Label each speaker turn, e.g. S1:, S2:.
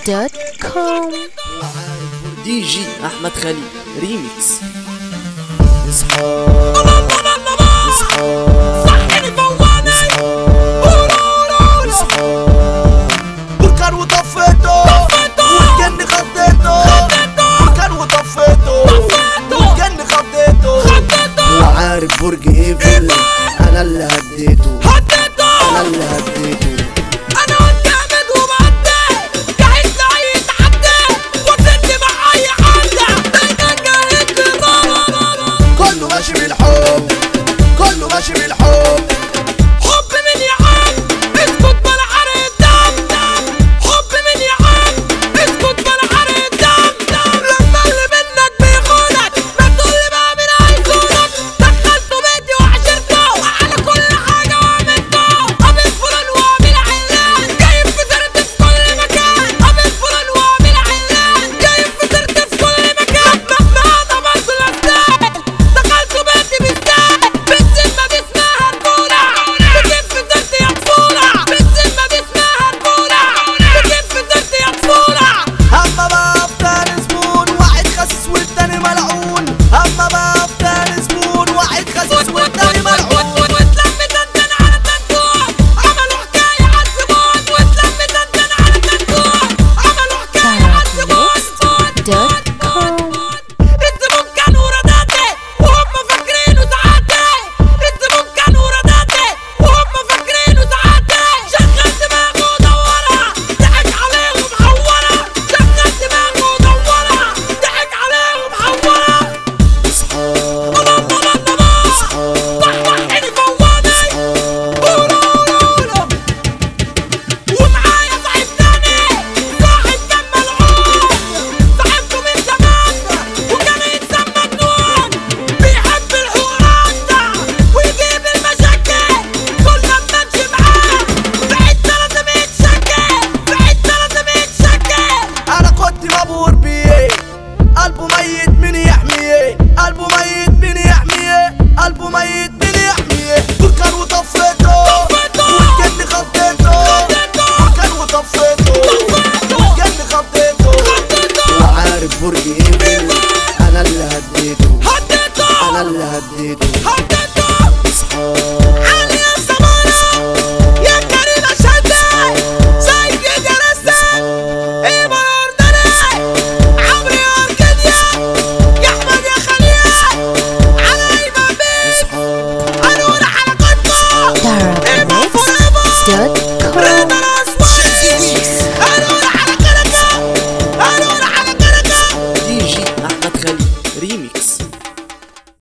S1: دوت كوم
S2: دي جي احمد خليل ريميكس اصحى اصحى اصحى
S3: بركان وطفيته والجن خضيته بركان وطفيته والجن خضيته
S2: وعارف برج ايفل انا اللي هديته انا اللي هديته
S3: كله ماشي بالحب كله ماشي بالحب